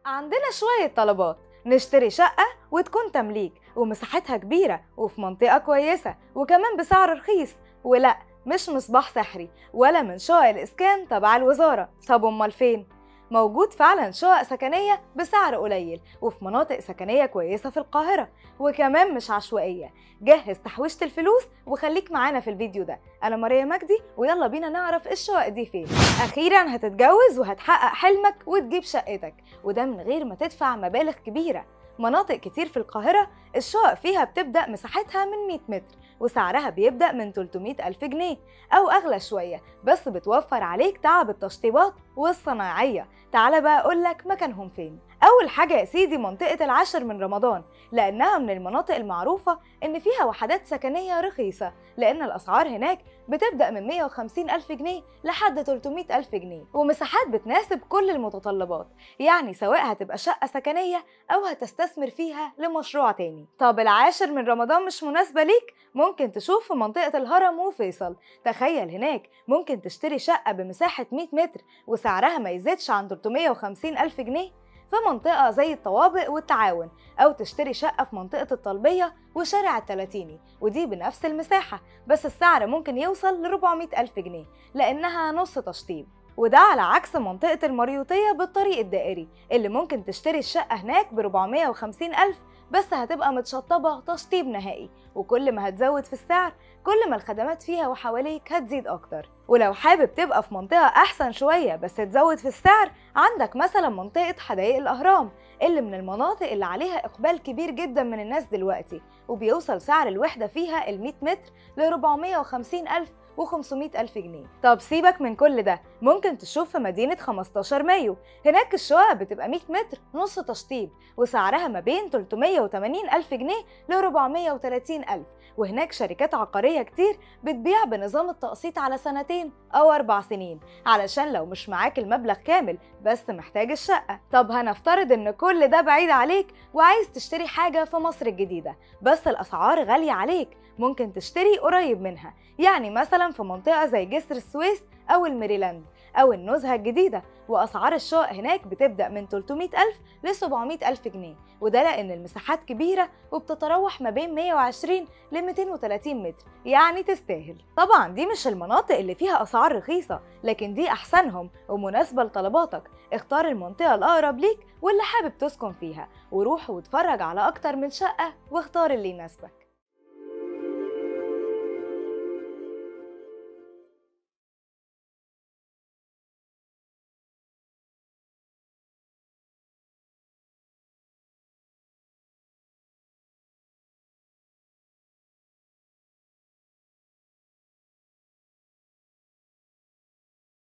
عندنا شوية طلبات نشتري شقة وتكون تمليك ومساحتها كبيرة وفي منطقة كويسة وكمان بسعر رخيص ولا مش مصباح سحري ولا من شقق الإسكان تبع الوزارة طب أمال فين؟ موجود فعلا شقق سكنية بسعر قليل وفي مناطق سكنية كويسة في القاهرة وكمان مش عشوائية جهز تحويشة الفلوس وخليك معانا في الفيديو ده أنا ماريا مجدي ويلا بينا نعرف الشقق دي فين أخيرا هتتجوز وهتحقق حلمك وتجيب شقتك وده من غير ما تدفع مبالغ كبيرة مناطق كتير في القاهرة الشقق فيها بتبدأ مساحتها من 100 متر وسعرها بيبدأ من 300 ألف جنيه أو أغلى شوية بس بتوفر عليك تعب التشطيبات والصناعية تعال بقى أقولك مكانهم فين أول حاجة يا سيدي منطقة العاشر من رمضان لأنها من المناطق المعروفة إن فيها وحدات سكنية رخيصة لأن الأسعار هناك بتبدأ من 150 ألف جنيه لحد 300 ألف جنيه ومساحات بتناسب كل المتطلبات يعني سواء هتبقى شقة سكنية أو هتستثمر فيها لمشروع تاني طب العاشر من رمضان مش مناسبة ليك ممكن تشوف في منطقة الهرم وفيصل تخيل هناك ممكن تشتري شقة بمساحة 100 متر وسعرها ما يزيدش عن 350 ألف جنيه في منطقة زي الطوابق والتعاون أو تشتري شقة في منطقة الطلبية وشارع التلاتيني ودي بنفس المساحة بس السعر ممكن يوصل ل 400 ألف جنيه لأنها نص تشطيب وده على عكس منطقة المريوطية بالطريق الدائري اللي ممكن تشتري الشقة هناك ب 450 ألف بس هتبقى متشطبة تشطيب نهائي وكل ما هتزود في السعر كل ما الخدمات فيها وحواليك هتزيد أكتر ولو حابب تبقى في منطقة أحسن شوية بس تزود في السعر عندك مثلا منطقة حدائق الأهرام اللي من المناطق اللي عليها إقبال كبير جدا من الناس دلوقتي وبيوصل سعر الوحدة فيها ال 100 متر ل 450 ألف و500 ألف جنيه طب سيبك من كل ده ممكن تشوف في مدينة 15 مايو هناك الشقق بتبقى 100 متر نص تشطيب وسعرها ما بين 380 ألف جنيه ل 430 ألف وهناك شركات عقارية كتير بتبيع بنظام التقسيط على سنتين أو أربع سنين علشان لو مش معاك المبلغ كامل بس محتاج الشقة طب هنفترض إن كل ده بعيد عليك وعايز تشتري حاجة في مصر الجديدة بس الأسعار غالية عليك ممكن تشتري قريب منها يعني مثلا في منطقة زي جسر السويس أو الميريلاند أو النزهة الجديدة وأسعار الشقق هناك بتبدأ من 300 ألف ل 700 ألف جنيه وده لأن المساحات كبيرة وبتتراوح ما بين 120 ل 230 متر يعني تستاهل طبعا دي مش المناطق اللي فيها أسعار رخيصة لكن دي أحسنهم ومناسبة لطلباتك اختار المنطقة الأقرب ليك واللي حابب تسكن فيها وروح واتفرج على أكتر من شقة واختار اللي يناسبك